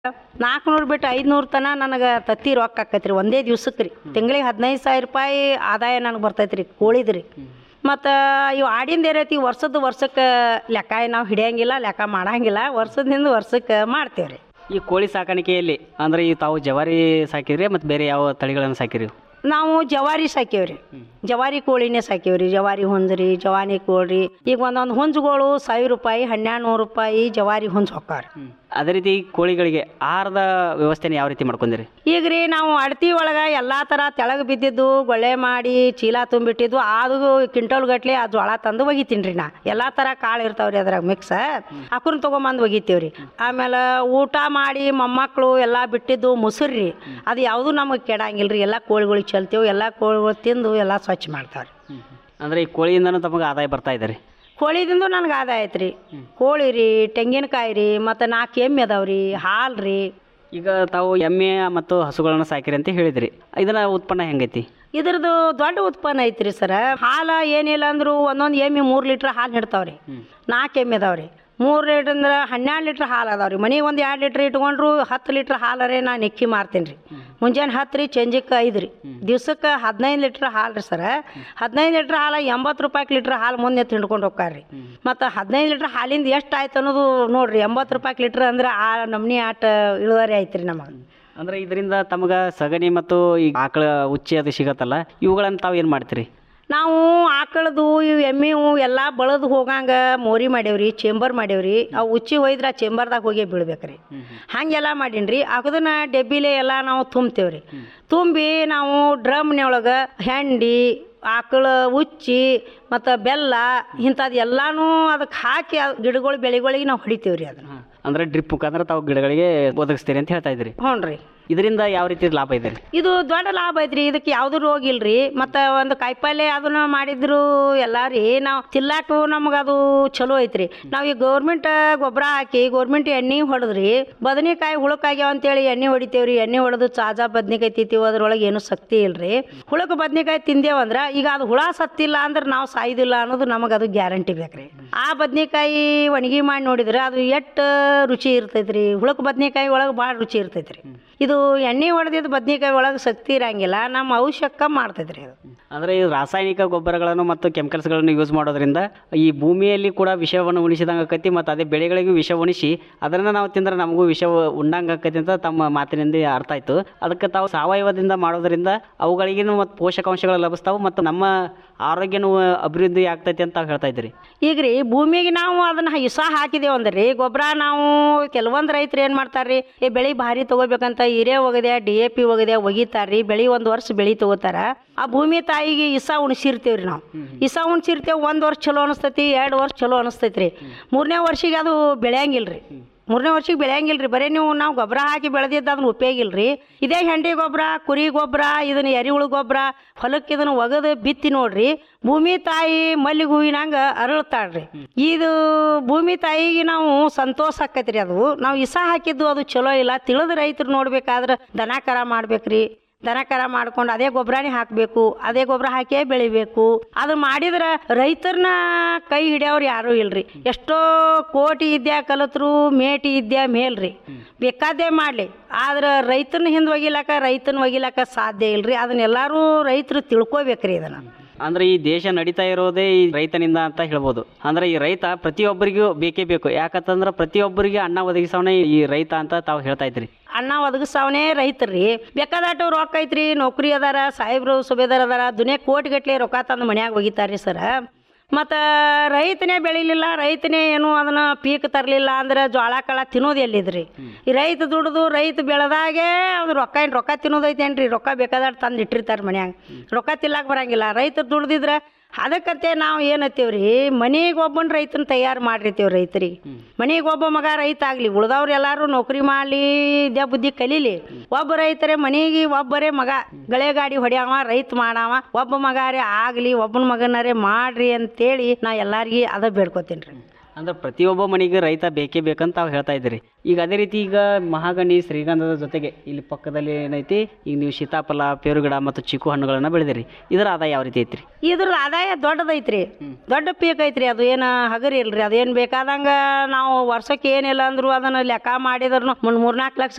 ನಾಲ್ಕುನೂರು ಬಿಟ್ಟು ಐದುನೂರು ತನ ನನಗೆ ತತ್ತಿ ರೊಕ್ಕ ಆಕೈತ್ರಿ ಒಂದೇ ದಿವ್ಸಕ್ಕೆ ರೀ ತಿಂಗಳಿಗೆ ಹದಿನೈದು ಸಾವಿರ ರೂಪಾಯಿ ಆದಾಯ ನನಗೆ ಬರ್ತೈತೆ ರೀ ಕೋಳಿದು ರೀ ಮತ್ತು ಇವು ಆಡಿಂದ ಏನೈತಿ ವರ್ಷದ ವರ್ಷಕ್ಕೆ ಲೆಕ್ಕ ನಾವು ಹಿಡಿಯಂಗಿಲ್ಲ ಲೆಕ್ಕ ಮಾಡಂಗಿಲ್ಲ ವರ್ಷದಿಂದ ವರ್ಷಕ್ಕೆ ಮಾಡ್ತೇವೆ ರೀ ಈ ಕೋಳಿ ಸಾಕಾಣಿಕೆಯಲ್ಲಿ ಅಂದ್ರೆ ಈ ತಾವು ಜವಾರಿ ಸಾಕಿರಿ ಮತ್ತು ಬೇರೆ ಯಾವ ತಳಿಗಳನ್ನು ಸಾಕಿರಿ ನಾವು ಜವಾರಿ ಸಾಕೇವ್ರಿ ಜವಾರಿ ಕೋಳಿನೇ ಸಾಕೇವ್ರಿ ಜವಾರಿ ಹುಂಜ್ರಿ ಜವಾನಿ ಕೋಳಿ ಈಗ ಒಂದೊಂದು ಹುಂಜುಗಳು ಸಾವಿರ ರೂಪಾಯಿ ಹನ್ನೆರಡು ನೂರು ರೂಪಾಯಿ ಜವಾರಿ ಹುಂಜ್ ಹೊಕ್ಕಾವ್ರಿ ಅದೇ ರೀತಿ ಈ ಕೋಳಿಗಳಿಗೆ ಆಹಾರದ ವ್ಯವಸ್ಥೆನ ಯಾವ ರೀತಿ ಮಾಡ್ಕೊಂಡಿರಿ ಈಗ ರೀ ನಾವು ಅಡ್ತಿ ಒಳಗೆ ಎಲ್ಲ ಥರ ತೆಳಗೆ ಬಿದ್ದಿದ್ದು ಗೊಳ್ಳೆ ಮಾಡಿ ಚೀಲ ತುಂಬಿಟ್ಟಿದ್ದು ಅದು ಕ್ವಿಂಟಲ್ ಗಟ್ಲೆ ಆ ಜೋಳ ತಂದು ಒಗಿತೀನಿ ರೀ ನಾ ಎಲ್ಲ ಥರ ಕಾಳು ಇರ್ತಾವ್ರಿ ಅದ್ರಾಗ ಮಿಕ್ಸ್ ಅಕ್ಕುನ್ ತೊಗೊಂಬಂದು ಒಗಿತೀವಿ ರೀ ಆಮೇಲೆ ಊಟ ಮಾಡಿ ಮೊಮ್ಮಕ್ಕಳು ಎಲ್ಲ ಬಿಟ್ಟಿದ್ದು ಮೊಸರು ರೀ ಅದು ಯಾವುದೂ ನಮಗೆ ಕೆಡಂಗಿಲ್ಲ ರೀ ಎಲ್ಲ ಕೋಳಿಗಳಿಗೆ ಚೆಲ್ತೇವೆ ಎಲ್ಲ ಕೋಳಿಗಳು ತಿಂದು ಎಲ್ಲ ಸ್ವಚ್ಛ ಮಾಡ್ತಾವ್ರಿ ಅಂದ್ರೆ ಈ ಕೋಳಿಯಿಂದನೂ ತಮಗೆ ಆದಾಯ ಬರ್ತಾ ಇದೆ ರೀ ಕೋಳಿದಿಂದ ನನಗೆ ಆದಾಯ ಐತ್ರಿ ಕೋಳಿ ರೀ ತೆಂಗಿನಕಾಯಿ ರೀ ಮತ್ತು ನಾಲ್ಕು ಎಮ್ಮೆ ಅದಾವ ರೀ ಹಾಲು ರೀ ಈಗ ತಾವು ಎಮ್ಮೆ ಮತ್ತು ಹಸುಗಳನ್ನು ಸಾಕಿರಿ ಅಂತ ಹೇಳಿದ್ರಿ ಇದನ್ನ ಉತ್ಪನ್ನ ಹೆಂಗೈತಿ ಇದ್ರದ್ದು ದೊಡ್ಡ ಉತ್ಪನ್ನ ಐತ್ರಿ ಸರ ಹಾಲು ಏನಿಲ್ಲ ಅಂದ್ರು ಒಂದೊಂದು ಎಮ್ಮೆ ಮೂರು ಲೀಟ್ರ್ ಹಾಲು ಹಿಡ್ತಾವ್ರಿ ನಾಲ್ಕು ಎಮ್ಮೆ ಅದಾವ್ರಿ ಮೂರು ಲೀಟ್ರ್ ಅಂದ್ರೆ ಹನ್ನೆರಡು ಲೀಟ್ರ್ ಹಾಲು ಅದಾವ್ರಿ ಮನೆಗೆ ಒಂದು ಎರಡು ಲೀಟ್ರ್ ಇಟ್ಕೊಂಡ್ರು ಹತ್ತು ಲೀಟ್ರ್ ಹಾಲರೇ ನಾನು ನೆಕ್ಕಿ ಮಾರ್ತೀನಿ ರೀ ಮುಂಜಾನೆ ಹತ್ತು ರೀ ಚಂಜಕ್ಕೆ ಐದು ರೀ ದಿವ್ಸಕ್ಕೆ ಹದಿನೈದು ಲೀಟ್ರ್ ಹಾಲು ರೀ ಸರ ಹದಿನೈದು ಲೀಟ್ರ್ ಹಾಲು ಎಂಬತ್ತು ರೂಪಾಯಿ ಲೀಟ್ರ್ ಹಾಲು ಮುಂದೆ ತಿಂಡ್ಕೊಂಡು ಹೋಗ್ತಾರ್ರಿ ಮತ್ತು ಹದಿನೈದು ಲೀಟ್ರ್ ಹಾಲಿಂದ ಎಷ್ಟು ಆಯ್ತು ಅನ್ನೋದು ನೋಡ್ರಿ ಎಂಬತ್ತು ರೂಪಾಯಿ ಲೀಟ್ರ್ ಅಂದ್ರೆ ಆ ನಮ್ನಿ ಆಟ ಇಳುವರಿ ಐತ್ರಿ ನಮಗೆ ಅಂದ್ರೆ ಇದರಿಂದ ತಮಗೆ ಸಗಣಿ ಮತ್ತು ಈ ಆಕಳ ಉಚ್ಚೆ ಅದು ಸಿಗತ್ತಲ್ಲ ಇವುಗಳನ್ನು ತಾವು ಏನು ಮಾಡ್ತೀರಿ ನಾವು ಆಕಳದು ಇವು ಎಮ್ಮೆವು ಎಲ್ಲ ಬಳದು ಹೋಗಂಗ ಮೋರಿ ಮಾಡೇವ್ರಿ ಚೇಂಬರ್ ಮಾಡೇವ್ರಿ ಅವು ಉಚ್ಚಿ ಒಯ್ದ್ರೆ ಆ ಚೇಂಬರ್ದಾಗ ಹೋಗಿ ಬೀಳ್ಬೇಕ್ರಿ ಹಾಗೆಲ್ಲ ಮಾಡೀನಿ ರೀ ಅದನ್ನ ಡೆಬ್ಬಿಲೆ ಎಲ್ಲ ನಾವು ತುಂಬ್ತೇವ್ರಿ ತುಂಬಿ ನಾವು ಡ್ರಮ್ನೊಳಗೆ ಹೆಂಡಿ ಆಕಳ ಉಚ್ಚಿ ಮತ್ತು ಬೆಲ್ಲ ಇಂಥದ್ದು ಎಲ್ಲಾನು ಅದಕ್ಕೆ ಹಾಕಿ ಆ ಗಿಡಗಳು ಬೆಳೆಗಳಿಗೆ ನಾವು ಹೊಡಿತೀವ್ರಿ ಅದನ್ನ ಅಂದ್ರೆ ಡ್ರಿಪ್ ಮುಖಾಂತರ ತಾವು ಗಿಡಗಳಿಗೆ ಒದಗಿಸ್ತೀರಿ ಅಂತ ಹೇಳ್ತಾ ಇದ್ರಿ ಹ್ಞೂ ರೀ ಇದರಿಂದ ಯಾವ ರೀತಿ ಲಾಭ ಇದೆ ರೀ ಇದು ದೊಡ್ಡ ಲಾಭ ಐತ್ರಿ ಇದಕ್ಕೆ ಯಾವ್ದು ರೋಗ ಇಲ್ರಿ ಮತ್ತು ಒಂದು ಕಾಯಿಪಲ್ಲೆ ಅದನ್ನ ಮಾಡಿದ್ರು ಎಲ್ಲ ರೀ ನಾವು ತಿಲ್ಲಾಕು ನಮ್ಗೆ ಅದು ಚಲೋ ಐತ್ರಿ ನಾವು ಈ ಗೌರ್ಮೆಂಟ್ ಗೊಬ್ಬರ ಹಾಕಿ ಗೌರ್ಮೆಂಟ್ ಎಣ್ಣೆ ಹೊಡೆದ್ರಿ ಬದನೆಕಾಯಿ ಹುಳಕ್ಕಾಗ್ಯಾವ ಅಂತೇಳಿ ಎಣ್ಣೆ ಹೊಡಿತೇವ್ರಿ ಎಣ್ಣೆ ಹೊಡೆದು ತಾಜಾ ಬದ್ನಿಕಾಯಿ ತಿಂತೀವಿ ಅದ್ರೊಳಗೆ ಏನು ಶಕ್ತಿ ಇಲ್ರಿ ಹುಳಕ್ಕೆ ಬದ್ನಿಕಾಯಿ ತಿಂದೇವಂದ್ರೆ ಈಗ ಅದು ಹುಳ ಸತ್ತಿಲ್ಲ ಅಂದ್ರೆ ನಾವು ಸಾಯ್ದಿಲ್ಲ ಅನ್ನೋದು ನಮಗೆ ಅದು ಗ್ಯಾರಂಟಿ ಬೇಕ್ರಿ ಆ ಬದ್ನಿಕಾಯಿ ಒಣಗಿ ಮಾಡಿ ನೋಡಿದ್ರೆ ಅದು ಎಷ್ಟು ರುಚಿ ಇರ್ತೈತ್ರಿ ಹುಳಕ್ಕೆ ಬದ್ನಿಕಾಯಿ ಒಳಗೆ ಭಾಳ ರುಚಿ ಇರ್ತೈತ್ರಿ ಇದು ಎಣ್ಣೆ ಹೊಡೆದಿದ್ದು ಬದ್ನಿಕಾಯಿ ಒಳಗೆ ಶಕ್ತಿ ಇರಂಗಿಲ್ಲ ನಮ್ಮ ಔಷಧ ಮಾಡ್ತೈತ್ರಿ ಅದು ಅಂದ್ರೆ ಈ ರಾಸಾಯನಿಕ ಗೊಬ್ಬರಗಳನ್ನು ಮತ್ತು ಕೆಮಿಕಲ್ಸ್ಗಳನ್ನು ಯೂಸ್ ಮಾಡೋದ್ರಿಂದ ಈ ಭೂಮಿಯಲ್ಲಿ ಕೂಡ ವಿಷವನ್ನು ಉಣಿಸಿದಂಗೆ ಆಕತಿ ಮತ್ತು ಅದೇ ಬೆಳೆಗಳಿಗೂ ವಿಷ ಉಣಿಸಿ ಅದನ್ನು ನಾವು ತಿಂದ್ರೆ ನಮಗೂ ವಿಷ ಉಂಡಂಗೆ ಆಕತಿ ಅಂತ ತಮ್ಮ ಮಾತಿನಿಂದ ಅರ್ಥ ಆಯ್ತು ಅದಕ್ಕೆ ತಾವು ಸಾವಯವದಿಂದ ಮಾಡೋದ್ರಿಂದ ಅವುಗಳಿಗೇನು ಮತ್ತು ಪೋಷಕಾಂಶಗಳು ಲಭಿಸ್ತಾವೆ ಮತ್ತು ನಮ್ಮ ಆರೋಗ್ಯನೂ ಅಭಿವೃದ್ಧಿ ಆಗ್ತೈತಿ ಅಂತ ತಾವು ಹೇಳ್ತಾ ಇದ್ದೀರಿ ಈಗ ರೀ ಭೂಮಿಗೆ ನಾವು ಅದನ್ನ ಇಸ ಹಾಕಿದೇವು ಅಂದ್ರೆ ರೀ ಗೊಬ್ಬರ ನಾವು ಕೆಲವೊಂದು ರೈತರು ಏನು ಮಾಡ್ತಾರ್ರಿ ಈ ಬೆಳೆ ಭಾರಿ ತಗೋಬೇಕಂತ ಹಿರೇ ಒಗದೆ ಡಿ ಎ ಪಿ ಒಗದೆ ಒಗಿತಾರ್ರಿ ಬೆಳೆ ಒಂದು ವರ್ಷ ಬೆಳೆ ತಗೋತಾರ ಆ ಭೂಮಿ ತಾಯಿಗೆ ಇಸ ಉಣಿಸಿರ್ತೀವ್ರಿ ನಾವು ಇಸ ಉಣಿಸಿರ್ತೇವೆ ಒಂದು ವರ್ಷ ಚಲೋ ಅನಿಸ್ತೈತಿ ಎರಡು ವರ್ಷ ಚಲೋ ಅನಿಸ್ತೈತಿ ರೀ ಮೂರನೇ ವರ್ಷಿಗೆ ಅದು ಬೆಳೆಯಂಗಿಲ್ಲ ರೀ ಮೂರನೇ ವರ್ಷಕ್ಕೆ ಬೆಳೆಯಂಗಿಲ್ಲ ರೀ ಬರೀ ನೀವು ನಾವು ಗೊಬ್ಬರ ಹಾಕಿ ಬೆಳೆದಿದ್ದು ಅದನ್ನ ಉಪಯೋಗ ಇಲ್ಲ ರೀ ಇದೇ ಹೆಂಡಿ ಗೊಬ್ಬರ ಕುರಿ ಗೊಬ್ಬರ ಇದನ್ನ ಎರಿಹುಳು ಗೊಬ್ಬರ ಹೊಲಕ್ಕೆ ಇದನ್ನ ಒಗದು ಬಿತ್ತಿ ನೋಡ್ರಿ ಭೂಮಿ ತಾಯಿ ಮಲ್ಲಿಗೆ ಹೂವಿನಂಗ ಅರಳ್ತಾಳ್ರಿ ಇದು ಭೂಮಿ ತಾಯಿಗೆ ನಾವು ಸಂತೋಷ ಆಕೈತ್ರಿ ಅದು ನಾವು ಇಸ ಹಾಕಿದ್ದು ಅದು ಚಲೋ ಇಲ್ಲ ತಿಳಿದ ರೈತರು ನೋಡ್ಬೇಕಾದ್ರೆ ದನ ಕರ ಮಾಡ್ಬೇಕ್ರಿ ದನ ಕರ ಮಾಡ್ಕೊಂಡು ಅದೇ ಗೊಬ್ಬರನೇ ಹಾಕಬೇಕು ಅದೇ ಗೊಬ್ಬರ ಹಾಕೇ ಬೆಳಿಬೇಕು ಅದು ಮಾಡಿದ್ರೆ ರೈತರನ್ನ ಕೈ ಹಿಡಿಯೋರು ಯಾರೂ ಇಲ್ರಿ ಎಷ್ಟೋ ಕೋಟಿ ಇದ್ಯಾ ಕಲತ್ರು ಮೇಟಿ ಇದ್ಯಾ ಮೇಲ್ರಿ ಬೇಕಾದೇ ಮಾಡಲಿ ಆದ್ರೆ ರೈತನ ಹಿಂದೆ ಒಗಿಲಾಕ ರೈತನ ಒಗಿಲಾಕ ಸಾಧ್ಯ ಇಲ್ರಿ ಅದನ್ನೆಲ್ಲರೂ ರೈತರು ತಿಳ್ಕೊಬೇಕ್ರಿ ಇದನ್ನ ಅಂದ್ರೆ ಈ ದೇಶ ನಡೀತಾ ಇರೋದೇ ಈ ರೈತನಿಂದ ಅಂತ ಹೇಳ್ಬೋದು ಅಂದ್ರೆ ಈ ರೈತ ಪ್ರತಿಯೊಬ್ಬರಿಗೂ ಬೇಕೇ ಬೇಕು ಯಾಕಂತಂದ್ರೆ ಪ್ರತಿಯೊಬ್ಬರಿಗೆ ಅನ್ನ ಒದಗಿಸೋನೇ ಈ ರೈತ ಅಂತ ತಾವು ಹೇಳ್ತಾ ಇದ್ರಿ ಅನ್ನ ಒದಗಿಸವನೇ ರೈತರ್ರಿ ಬೇಕಾದಟ್ಟು ರೊಕ್ಕ ಐತ್ರಿ ನೌಕರಿ ಅದಾರ ಸಾಹೇಬ್ರು ಸುಬೇದಾರ್ ಅದಾರ ದುನಿಯಾ ಕೋಟಿಗಟ್ಲೆ ರೊಕ್ಕ ತಂದು ಮನ್ಯಾಗ ಒಗಿತಾರ್ರಿ ಸರ ಮತ್ತು ರೈತನೇ ಬೆಳಿಲಿಲ್ಲ ರೈತನೇ ಏನು ಅದನ್ನ ಪೀಕ್ ತರಲಿಲ್ಲ ಅಂದ್ರೆ ಜೋಳ ಕಾಳ ತಿನ್ನೋದು ಎಲ್ಲಿದ್ರಿ ಈ ರೈತ ದುಡ್ದು ರೈತ ಬೆಳೆದಾಗೆ ಅದು ರೊಕ್ಕ ಏನು ರೊಕ್ಕ ತಿನ್ನೋದೈತೇನ್ರಿ ರೊಕ್ಕ ಬೇಕಾದಟ್ಟು ತಂದು ಇಟ್ಟಿರ್ತಾರೆ ಮನ್ಯಾಗ ರೊಕ್ಕ ತಿನ್ನಕ್ಕೆ ಬರಂಗಿಲ್ಲ ರೈತರು ದುಡ್ದಿದ್ರೆ ಅದಕ್ಕಂತೆ ನಾವು ಏನತ್ತೀವ್ರಿ ಮನೆಗೆ ಒಬ್ಬನ ರೈತನ ತಯಾರು ಮಾಡಿರ್ತೀವಿ ರೈತರಿಗೆ ಮನೆಗೆ ಒಬ್ಬ ಮಗ ರೈತ ಆಗಲಿ ಉಳ್ದವ್ರು ಎಲ್ಲರೂ ನೌಕರಿ ಮಾಡಲಿ ಇದ್ಯಾ ಬುದ್ಧಿ ಕಲೀಲಿ ಒಬ್ಬ ರೈತರೇ ಮನೆಗೆ ಒಬ್ಬರೇ ಮಗ ಗಳೆ ಗಾಡಿ ಹೊಡ್ಯಾವ ರೈತ ಮಾಡಾವ ಒಬ್ಬ ಮಗಾರೇ ಆಗಲಿ ಒಬ್ಬನ ಮಗನಾರೇ ಮಾಡ್ರಿ ಅಂತೇಳಿ ನಾ ಎಲ್ಲಾರ್ಗಿ ಅದ ಬೇಡ್ಕೊತೀನಿ ರೀ ಅಂದ್ರೆ ಪ್ರತಿಯೊಬ್ಬ ಮನೆಗೆ ರೈತ ಬೇಕೇ ಬೇಕಂತ ತಾವು ಹೇಳ್ತಾ ಇದ್ದೀರಿ ಈಗ ಅದೇ ರೀತಿ ಈಗ ಮಹಾಗಣಿ ಶ್ರೀಗಂಧದ ಜೊತೆಗೆ ಇಲ್ಲಿ ಪಕ್ಕದಲ್ಲಿ ಏನೈತಿ ಈಗ ನೀವು ಸೀತಾಫಲ ಪೇರುಗಿಡ ಮತ್ತು ಚಿಕ್ಕು ಹಣ್ಣುಗಳನ್ನ ಬೆಳೆದಿರಿ ಇದರ ಆದಾಯ ಯಾವ ರೀತಿ ಐತ್ರಿ ಇದ್ರದ್ದು ಆದಾಯ ದೊಡ್ಡದೈತ್ರಿ ದೊಡ್ಡ ಪೀಕ್ ಐತ್ರಿ ಅದು ಏನು ಹಗರಿ ಇಲ್ರಿ ಅದೇನು ಬೇಕಾದಂಗ ನಾವು ವರ್ಷಕ್ಕೆ ಏನಿಲ್ಲ ಅಂದ್ರು ಅದನ್ನ ಲೆಕ್ಕ ಮಾಡಿದ್ರು ಮೂರ್ನಾಲ್ಕು ಲಕ್ಷ